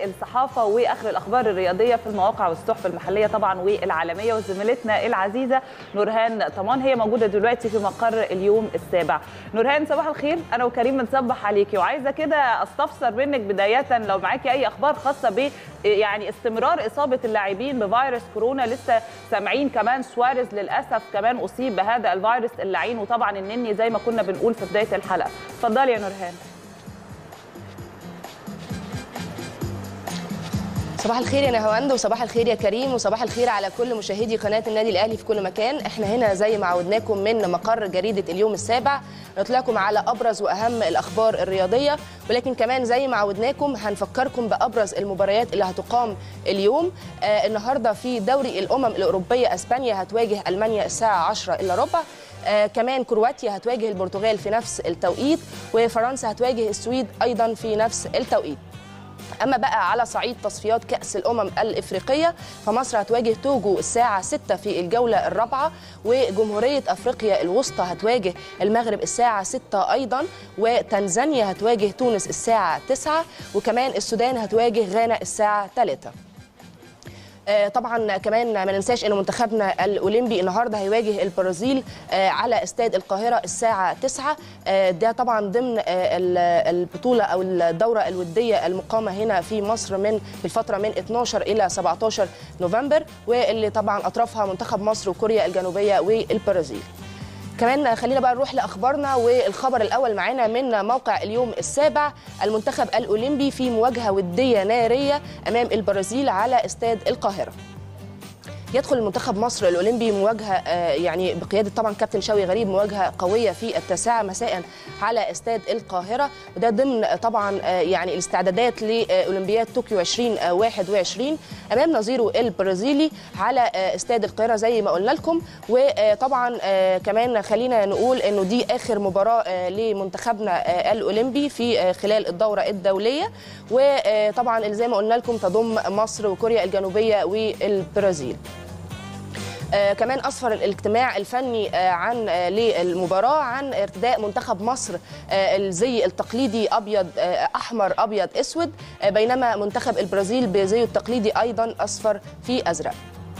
الصحافه واخر الاخبار الرياضيه في المواقع والصحف المحليه طبعا والعالميه وزميلتنا العزيزه نورهان طمان هي موجوده دلوقتي في مقر اليوم السابع نورهان صباح الخير انا وكريم بنصبح عليكي وعايزه كده استفسر منك بدايه لو معاكي اي اخبار خاصه ب يعني استمرار اصابه اللاعبين بفيروس كورونا لسه سامعين كمان سواريز للاسف كمان اصيب بهذا الفيروس اللعين وطبعا النني زي ما كنا بنقول في بدايه الحلقه اتفضلي يا نورهان صباح الخير يا نهاوند وصباح الخير يا كريم وصباح الخير على كل مشاهدي قناه النادي الاهلي في كل مكان احنا هنا زي ما عودناكم من مقر جريده اليوم السابع نطلعكم على ابرز واهم الاخبار الرياضيه ولكن كمان زي ما عودناكم هنفكركم بابرز المباريات اللي هتقام اليوم آه النهارده في دوري الامم الاوروبيه اسبانيا هتواجه المانيا الساعه 10 الا ربع آه كمان كرواتيا هتواجه البرتغال في نفس التوقيت وفرنسا هتواجه السويد ايضا في نفس التوقيت اما بقى على صعيد تصفيات كاس الامم الافريقيه فمصر هتواجه توجو الساعه 6 في الجوله الرابعه وجمهوريه افريقيا الوسطى هتواجه المغرب الساعه 6 ايضا وتنزانيا هتواجه تونس الساعه 9 وكمان السودان هتواجه غانا الساعه 3 طبعا كمان ما ننساش ان منتخبنا الاولمبي النهارده هيواجه البرازيل على استاد القاهره الساعه 9 ده طبعا ضمن البطوله او الدوره الوديه المقامه هنا في مصر من الفتره من 12 الى 17 نوفمبر واللي طبعا اطرافها منتخب مصر وكوريا الجنوبيه والبرازيل كمان خلينا بقى نروح لاخبارنا والخبر الاول معانا من موقع اليوم السابع المنتخب الاولمبي في مواجهه وديه ناريه امام البرازيل على استاد القاهره يدخل المنتخب مصر الاولمبي مواجهه يعني بقياده طبعا كابتن شوقي غريب مواجهه قويه في التاسعه مساء على استاد القاهره وده ضمن طبعا يعني الاستعدادات لاولمبياد طوكيو 2021 امام نظيره البرازيلي على استاد القاهره زي ما قلنا لكم وطبعا كمان خلينا نقول انه دي اخر مباراه لمنتخبنا الاولمبي في خلال الدوره الدوليه وطبعا زي ما قلنا لكم تضم مصر وكوريا الجنوبيه والبرازيل آه كمان اسفر الاجتماع الفني آه عن آه للمباراه عن ارتداء منتخب مصر آه الزي التقليدي ابيض آه احمر ابيض اسود آه بينما منتخب البرازيل بزيه التقليدي ايضا اصفر في ازرق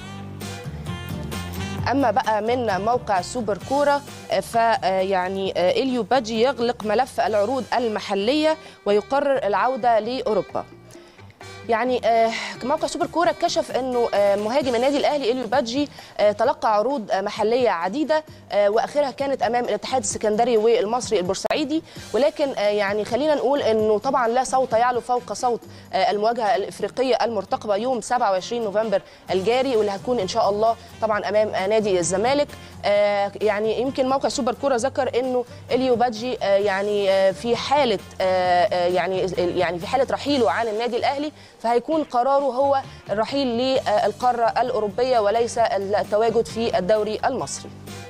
اما بقى من موقع سوبر كوره فيعني اليو باجي يغلق ملف العروض المحليه ويقرر العوده لاوروبا يعني موقع سوبر كوره كشف انه مهاجم النادي الاهلي اليو بادجي تلقى عروض محليه عديده واخرها كانت امام الاتحاد السكندري والمصري البورسعيدي ولكن يعني خلينا نقول انه طبعا لا صوت يعلو فوق صوت المواجهه الافريقيه المرتقبه يوم 27 نوفمبر الجاري واللي هتكون ان شاء الله طبعا امام نادي الزمالك يعني يمكن موقع سوبر كوره ذكر انه اليو بادجي يعني في حاله يعني يعني في حاله رحيله عن النادي الاهلي فهيكون قراره هو الرحيل للقاره الاوروبيه وليس التواجد في الدوري المصري.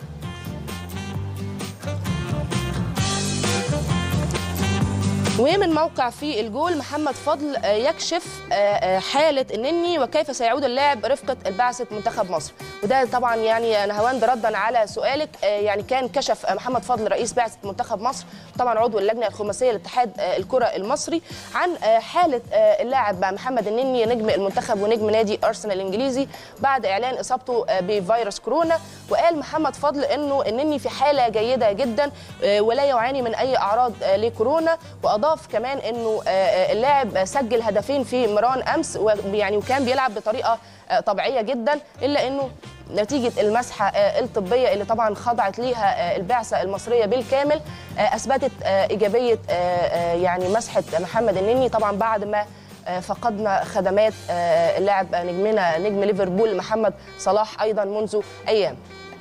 ومن موقع في الجول محمد فضل يكشف حالة النني وكيف سيعود اللاعب رفقة البعثة منتخب مصر وده طبعا يعني نهاوند ردا على سؤالك يعني كان كشف محمد فضل رئيس بعثة منتخب مصر طبعا عضو اللجنة الخماسية لاتحاد الكرة المصري عن حالة اللاعب محمد النني نجم المنتخب ونجم نادي أرسنال الإنجليزي بعد إعلان إصابته بفيروس كورونا وقال محمد فضل إنه النني في حالة جيدة جدا ولا يعاني من أي أعراض لكورونا وأضاف اضاف كمان انه اللاعب سجل هدفين في ميران امس ويعني وكان بيلعب بطريقه طبيعيه جدا الا انه نتيجة المسحة الطبية اللي طبعا خضعت ليها البعثة المصرية بالكامل أثبتت إيجابية يعني مسحة محمد النني طبعا بعد ما فقدنا خدمات اللاعب نجمنا نجم ليفربول محمد صلاح أيضا منذ أيام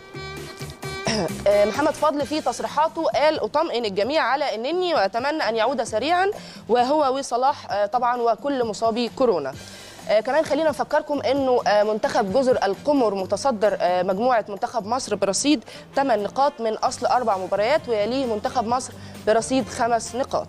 محمد فضل في تصريحاته قال اطمئن الجميع على النني واتمنى ان يعود سريعا وهو وصلاح طبعا وكل مصابي كورونا كمان خلينا نفكركم انه منتخب جزر القمر متصدر مجموعه منتخب مصر برصيد 8 نقاط من اصل اربع مباريات ويليه منتخب مصر برصيد خمس نقاط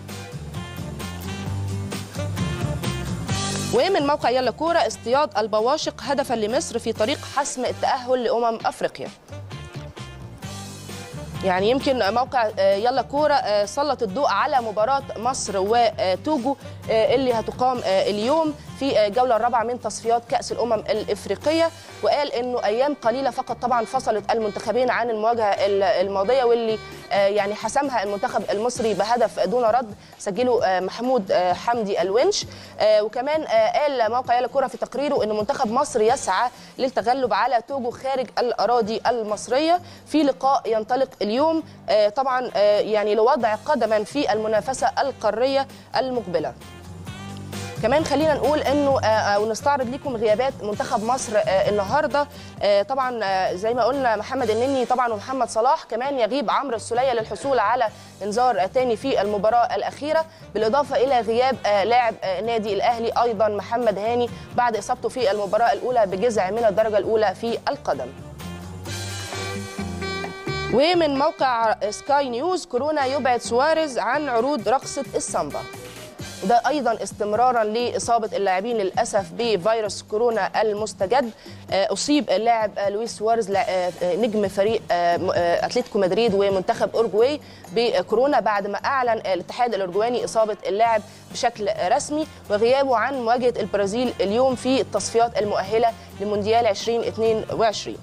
ومن موقع يلا كوره اصطياد البواشق هدفا لمصر في طريق حسم التاهل لامم افريقيا يعني يمكن موقع آه، يلا كوره آه، سلط الضوء على مباراه مصر وتوجو آه، اللي هتقام آه، اليوم في الجوله الرابعه من تصفيات كاس الامم الافريقيه وقال انه ايام قليله فقط طبعا فصلت المنتخبين عن المواجهه ال- الماضيه واللي آه، يعني حسمها المنتخب المصري بهدف دون رد سجله آه، محمود آه، حمدي الونش آه، وكمان آه، قال موقع يلا كوره في تقريره ان منتخب مصر يسعى للتغلب على توجو خارج الاراضي المصريه في لقاء ينطلق اليوم آه، طبعا آه، يعني لوضع قدما في المنافسه القاريه المقبله كمان خلينا نقول انه آه، آه، ونستعرض لكم غيابات منتخب مصر آه، النهارده آه، طبعا آه، زي ما قلنا محمد النني طبعا ومحمد صلاح كمان يغيب عمرو السوليه للحصول على انذار آه، تاني في المباراه الاخيره بالاضافه الى غياب آه، لاعب آه، نادي الاهلي ايضا محمد هاني بعد اصابته في المباراه الاولى بجزع من الدرجه الاولى في القدم ومن موقع سكاي نيوز كورونا يبعد سواريز عن عروض رقصة السامبا وده ايضا استمرارا لاصابه اللاعبين للاسف بفيروس كورونا المستجد آه، اصيب اللاعب آه، لويس سواريز لا- آه، آه، نجم فريق آه، م- آه، اتلتيكو مدريد ومنتخب اورجواي بكورونا بعد ما اعلن الاتحاد الاورجواني اصابه اللاعب بشكل رسمي وغيابه عن مواجهه البرازيل اليوم في التصفيات المؤهله لمونديال 2022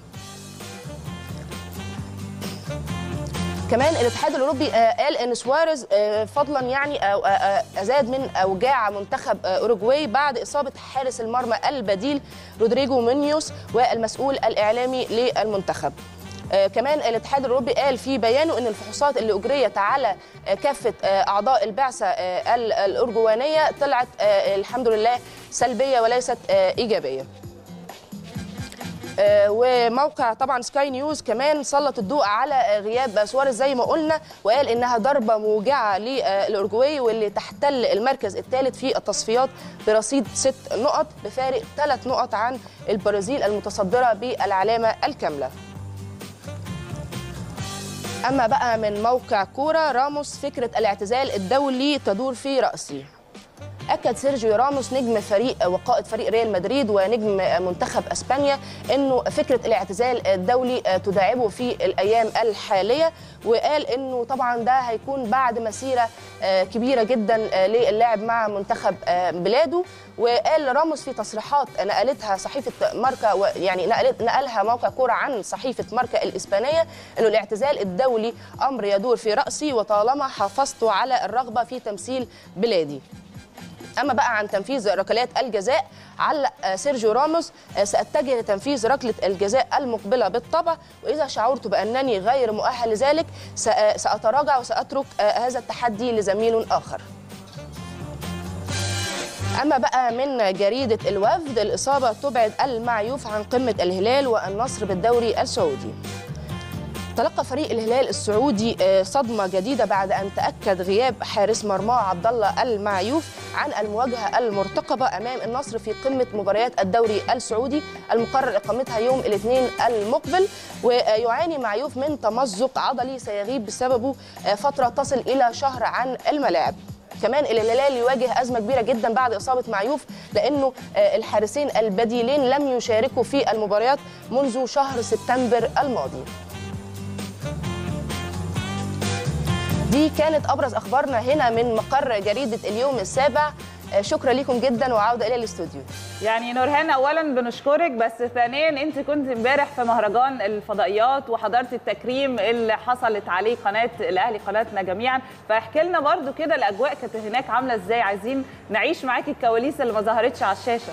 كمان الاتحاد الاوروبي آه، قال ان سواريز آه، فضلا يعني أو آه، آه، ازاد من اوجاع منتخب آه، اوروجواي بعد اصابه حارس المرمى البديل رودريجو مونيوس والمسؤول الاعلامي للمنتخب آه، كمان الاتحاد الاوروبي قال في بيانه ان الفحوصات اللي اجريت على آه، كافه آه، اعضاء البعثه آه، ال- الارجوانيه طلعت آه، الحمد لله سلبيه وليست آه، ايجابيه آه، وموقع طبعا سكاي نيوز كمان سلط الضوء على آه، غياب سواريز زي ما قلنا وقال انها ضربه موجعه للاورجواي واللي تحتل المركز الثالث في التصفيات برصيد ست نقط بفارق ثلاث نقط عن البرازيل المتصدره بالعلامه الكامله. اما بقى من موقع كوره راموس فكره الاعتزال الدولي تدور في راسي. اكد سيرجيو راموس نجم فريق وقائد فريق ريال مدريد ونجم منتخب اسبانيا انه فكره الاعتزال الدولي تداعبه في الايام الحاليه وقال انه طبعا ده هيكون بعد مسيره كبيره جدا للاعب مع منتخب بلاده وقال راموس في تصريحات نقلتها صحيفه ماركا يعني نقلت نقلها موقع كوره عن صحيفه ماركا الاسبانيه انه الاعتزال الدولي امر يدور في راسي وطالما حافظت على الرغبه في تمثيل بلادي اما بقى عن تنفيذ ركلات الجزاء علق آه، سيرجيو راموس آه، ساتجه لتنفيذ ركله الجزاء المقبله بالطبع واذا شعرت بانني غير مؤهل لذلك سأ- ساتراجع وساترك آه، هذا التحدي لزميل اخر اما بقى من جريده الوفد الاصابه تبعد المعيوف عن قمه الهلال والنصر بالدوري السعودي تلقى فريق الهلال السعودي آه، صدمه جديده بعد ان تاكد غياب حارس مرماه عبد الله المعيوف عن المواجهه المرتقبه امام النصر في قمه مباريات الدوري السعودي المقرر اقامتها يوم الاثنين المقبل ويعاني معيوف من تمزق عضلي سيغيب بسببه آه، فتره تصل الى شهر عن الملاعب كمان الهلال يواجه ازمه كبيره جدا بعد اصابه معيوف لانه آه، الحارسين البديلين لم يشاركوا في المباريات منذ شهر سبتمبر الماضي دي كانت ابرز اخبارنا هنا من مقر جريده اليوم السابع آه، شكرا لكم جدا وعوده الى الاستوديو يعني نورهان اولا بنشكرك بس ثانيا انت كنت امبارح في مهرجان الفضائيات وحضرت التكريم اللي حصلت عليه قناه الاهلي قناتنا جميعا فاحكي لنا برضو كده الاجواء كانت هناك عامله ازاي عايزين نعيش معاكي الكواليس اللي ما ظهرتش على الشاشه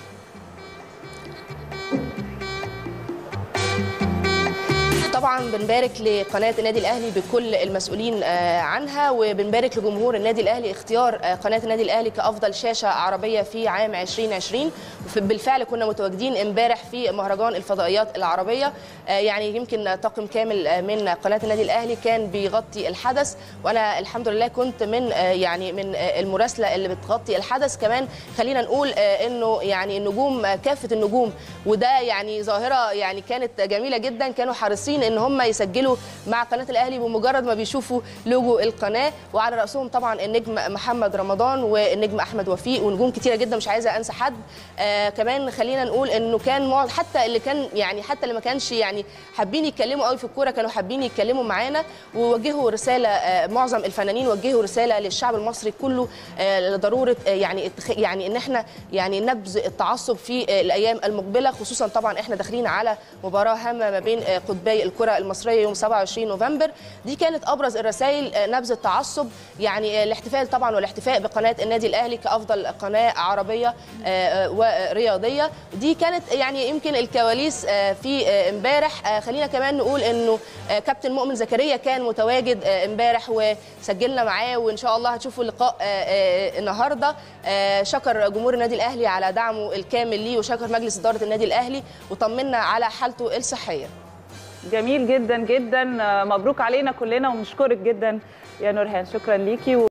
طبعا بنبارك لقناه النادي الاهلي بكل المسؤولين آه، عنها وبنبارك لجمهور النادي الاهلي اختيار آه، قناه النادي الاهلي كافضل شاشه عربيه في عام 2020 وف- بالفعل كنا متواجدين امبارح في مهرجان الفضائيات العربيه آه، يعني يمكن طاقم كامل آه، من قناه النادي الاهلي كان بيغطي الحدث وانا الحمد لله كنت من آه، يعني من آه، المراسله اللي بتغطي الحدث كمان خلينا نقول آه، انه يعني النجوم آه، كافه النجوم وده يعني ظاهره يعني كانت جميله جدا كانوا حريصين ان ان هم يسجلوا مع قناه الاهلي بمجرد ما بيشوفوا لوجو القناه وعلى راسهم طبعا النجم محمد رمضان والنجم احمد وفيق ونجوم كتيره جدا مش عايزه انسى حد آه كمان خلينا نقول انه كان معظم حتى اللي كان يعني حتى اللي ما كانش يعني حابين يتكلموا قوي في الكوره كانوا حابين يتكلموا معانا ووجهوا رساله آه معظم الفنانين وجهوا رساله للشعب المصري كله آه لضروره آه يعني اتخ- يعني ان احنا يعني نبذ التعصب في آه الايام المقبله خصوصا طبعا احنا داخلين على مباراه هامه ما بين آه قطبي الكره المصريه يوم 27 نوفمبر دي كانت ابرز الرسائل آه نبذ التعصب يعني آه الاحتفال طبعا والاحتفاء بقناه النادي الاهلي كافضل قناه عربيه آه، آه، ورياضيه دي كانت يعني يمكن الكواليس آه، في آه، امبارح آه، خلينا كمان نقول انه آه، كابتن مؤمن زكريا كان متواجد آه، امبارح وسجلنا معاه وان شاء الله هتشوفوا اللقاء آه، آه، النهارده آه، شكر جمهور النادي الاهلي على دعمه الكامل ليه وشكر مجلس اداره النادي الاهلي وطمنا على حالته الصحيه جميل جدا جدا آه، مبروك علينا كلنا ونشكرك جدا يا نورهان شكرا ليكي